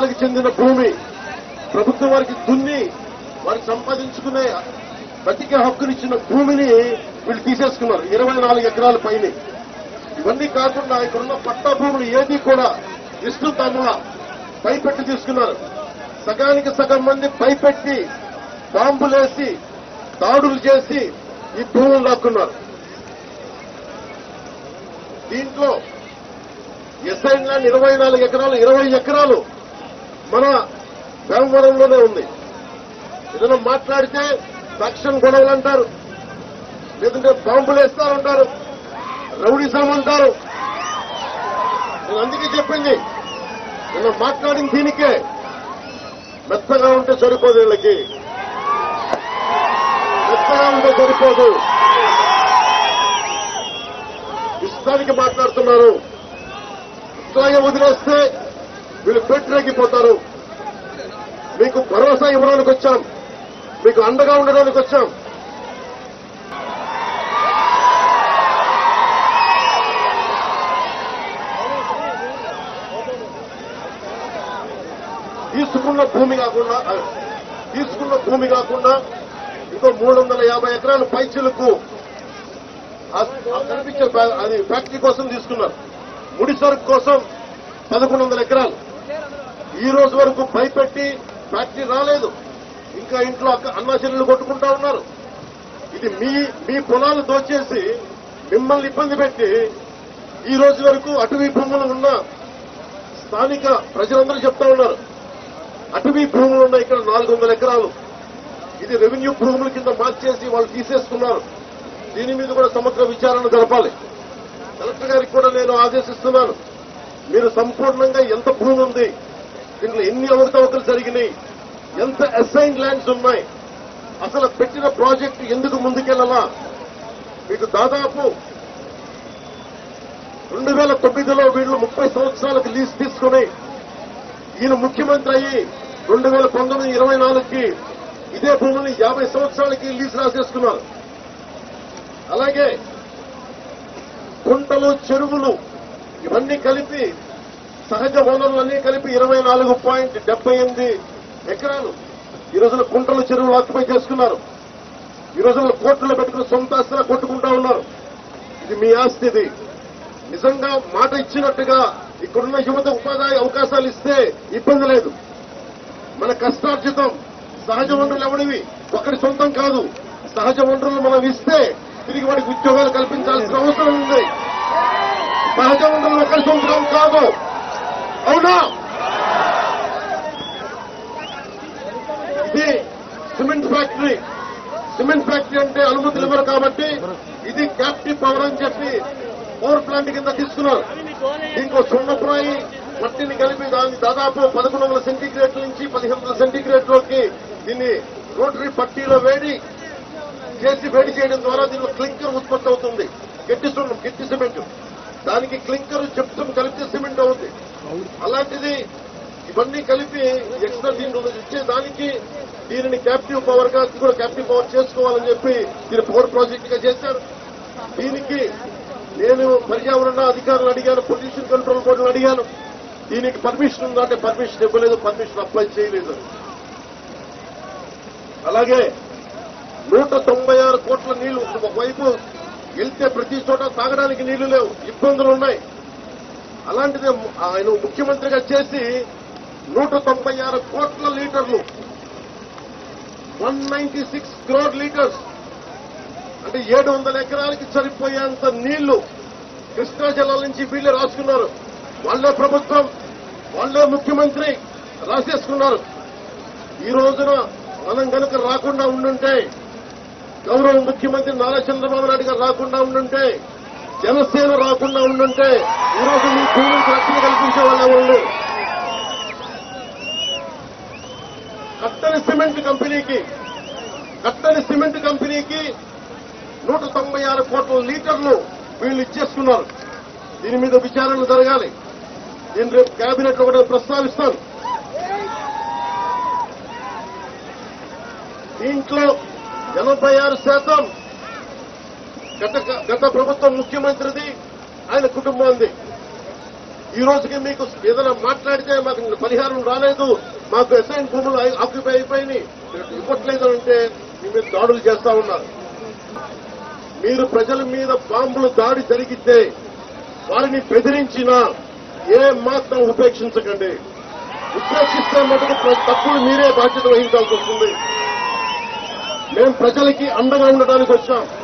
కుటుంబాలకు చెందిన భూమి ప్రభుత్వం వారికి దున్ని వారికి సంపాదించుకునే బతికే హక్కునిచ్చిన భూమిని వీళ్ళు తీసేసుకున్నారు ఇరవై నాలుగు ఎకరాల పైన ఇవన్నీ కాకుండా ఇక్కడున్న పట్టా భూములు ఏది కూడా విస్తృతంగా పైపెట్టి తీసుకున్నారు సగానికి సగం మంది పైపెట్టి బాంబులేసి దాడులు చేసి ఈ భూములు లాక్కున్నారు దీంట్లో ఎస్ఐన్ ల్యాండ్ ఇరవై నాలుగు ఎకరాలు ఇరవై ఎకరాలు మన భీమవరంలోనే ఉంది ఏదైనా మాట్లాడితే ఫ్యాక్షన్ గొడవలు అంటారు లేదంటే బాంబులు వేస్తారంటారు రౌడీసం అంటారు నేను అందుకే చెప్పింది నిన్న మాట్లాడిన దీనికే మెత్తగా ఉంటే సరిపోదు వీళ్ళకి మెత్తగా ఉంటే సరిపోదు ఇష్టానికి మాట్లాడుతున్నారు ఇట్లాగే వదిలేస్తే వీళ్ళు పెట్టిరెక్కిపోతారు మీకు భరోసా ఇవ్వడానికి వచ్చాం మీకు అండగా ఉండడానికి వచ్చాం తీసుకున్న భూమి కాకుండా ఆ, తీసుకున్న భూమి కాకుండా ఇంకో మూడు వందల యాభై ఎకరాలు పైచీలకు కనిపించే ఫ్యా- అది ఫ్యాక్టరీ కోసం తీసుకున్నారు ముడి సరుకు కోసం పదకొండు వందల ఎకరాలు ఈ రోజు వరకు భయపెట్టి ఫ్యాక్టరీ రాలేదు ఇంకా ఇంట్లో అక్క అన్నా చెల్లెలు కొట్టుకుంటా ఉన్నారు ఇది మీ మీ పొలాలు దోచేసి మిమ్మల్ని ఇబ్బంది పెట్టి ఈ రోజు వరకు అటవీ భూములు ఉన్న స్థానిక ప్రజలందరూ చెప్తా ఉన్నారు అటవీ భూములు ఉన్నాయి ఇక్కడ నాలుగు వందల ఎకరాలు ఇది రెవెన్యూ భూముల కింద మార్చేసి వాళ్ళు తీసేసుకున్నారు దీని మీద కూడా సమగ్ర విచారణ జరపాలి కలెక్టర్ గారికి కూడా నేను ఆదేశిస్తున్నాను మీరు సంపూర్ణంగా ఎంత భూమి ఉంది దీంట్లో ఎన్ని అవకతవకలు జరిగినాయి ఎంత అసైన్ ల్యాండ్స్ ఉన్నాయి అసలు పెట్టిన ప్రాజెక్టు ఎందుకు ముందుకెళ్ళాలా మీకు దాదాపు రెండు వేల తొమ్మిదిలో వీళ్ళు ముప్పై సంవత్సరాలకు లీజ్ తీసుకుని ఈయన ముఖ్యమంత్రి అయ్యి రెండు వేల పంతొమ్మిది ఇరవై నాలుగుకి ఇదే భూముల్ని యాభై సంవత్సరాలకి లీజ్ రాసేసుకున్నారు అలాగే కుంటలు చెరువులు ఇవన్నీ కలిపి సహజ వనరులన్నీ కలిపి ఇరవై నాలుగు పాయింట్ డెబ్బై ఎనిమిది ఎకరాలు ఈ రోజున కుంటలు చెరువులు ఆక్యుపై చేసుకున్నారు ఈ రోజున కోర్టులో పెట్టుకుని సొంత ఆస్తిలా కొట్టుకుంటా ఉన్నారు ఇది మీ ఆస్తి ఇది నిజంగా మాట ఇచ్చినట్టుగా ఇక్కడున్న యువత ఉపాధి అవకాశాలు ఇస్తే ఇబ్బంది లేదు మన కష్టార్జితం సహజ వనరులు ఎవడివి ఒకటి సొంతం కాదు సహజ వనరులు మనం ఇస్తే తిరిగి వాడికి ఉద్యోగాలు కల్పించాల్సిన అవసరం ఉంది సహజ వనరులు ఒకరి సొంతం కాదు అవునా ఇది సిమెంట్ ఫ్యాక్టరీ సిమెంట్ ఫ్యాక్టరీ అంటే అనుమతులు ఇవ్వరు కాబట్టి ఇది క్యాప్టివ్ పవర్ అని చెప్పి పవర్ ప్లాంట్ కింద తీసుకున్నారు దీంట్లో సున్నప్రాయి మట్టిని కలిపి దాని దాదాపు పదకొండు వందల సెంటీగ్రేడ్ నుంచి పదిహేను వందల సెంటీగ్రేడ్ లోకి దీన్ని రోటరీ పట్టీలో వేడి చేసి వేడి చేయడం ద్వారా దీనిలో క్లింకర్ ఉత్పత్తి అవుతుంది గట్టి సున్నం గట్టి సిమెంట్ దానికి క్లింకర్ చెప్తం కలిపితే సిమెంట్ అవుతుంది అలాంటిది ఇవన్నీ కలిపి ఎక్స్ట్రా దీంట్లో ఇచ్చే దానికి దీనిని క్యాప్టివ్ పవర్ గా ఇది కూడా క్యాప్టివ్ పవర్ చేసుకోవాలని చెప్పి దీని పవర్ ప్రాజెక్ట్ గా చేశారు దీనికి నేను పర్యావరణ అధికారులు అడిగాను పొల్యూషన్ కంట్రోల్ బోర్డులు అడిగాను దీనికి పర్మిషన్ ఉందా అంటే పర్మిషన్ ఇవ్వలేదు పర్మిషన్ అప్లై చేయలేదు అలాగే నూట తొంభై ఆరు కోట్ల నీళ్లు ఒకవైపు వెళ్తే ప్రతి చోట తాగడానికి నీళ్లు లేవు ఇబ్బందులు ఉన్నాయి అలాంటిది ఆయన ముఖ్యమంత్రిగా చేసి నూట తొంభై ఆరు కోట్ల లీటర్లు one ninety six crore litres అంటే ఏడు వందల ఎకరాలకి సరిపోయేంత నీళ్లు కృష్ణా జలాల నుంచి వీళ్ళే రాసుకున్నారు వాళ్ళే ప్రభుత్వం వాళ్ళే ముఖ్యమంత్రి రాసేసుకున్నారు ఈ రోజున మనం కనుక రాకుండా ఉండుంటే గౌరవ ముఖ్యమంత్రి నారా చంద్రబాబు నాయుడు గారు రాకుండా ఉండుంటే జనసేన రాకుండా ఉండుంటే ఈ రోజు మీ భూమికి రక్షణ కల్పించే వాళ్ళు ఎవరు కట్టని సిమెంట్ కంపెనీకి కట్టని సిమెంట్ కంపెనీకి నూట తొంభై ఆరు కోట్ల లీటర్లు వీళ్ళు ఇచ్చేసుకున్నారు దీని మీద విచారణ జరగాలి నేను రేపు కేబినెట్ లో కూడా ప్రస్తావిస్తాను దీంట్లో ఎనభై ఆరు శాతం గత గత ప్రభుత్వం ముఖ్యమంత్రిది ఆయన కుటుంబాంది ఈ రోజుకి మీకు ఏదైనా మాట్లాడితే మాకు పరిహారం రాలేదు మాకు ఎస్ఐన్ భూములు ఆక్యుపై అయిపోయినాయి మీరు ఇవ్వట్లేదు అంటే మీ మీద దాడులు చేస్తా ఉన్నారు మీరు ప్రజల మీద బాంబులు దాడి జరిగితే వారిని బెదిరించినా ఏ మాత్రం ఉపేక్షించకండి ఉపేక్షిస్తే మటుకు ప్ర- తప్పులు మీరే బాధ్యత వహించాల్సి వస్తుంది మేము ప్రజలకి అండగా ఉండడానికి వచ్చాం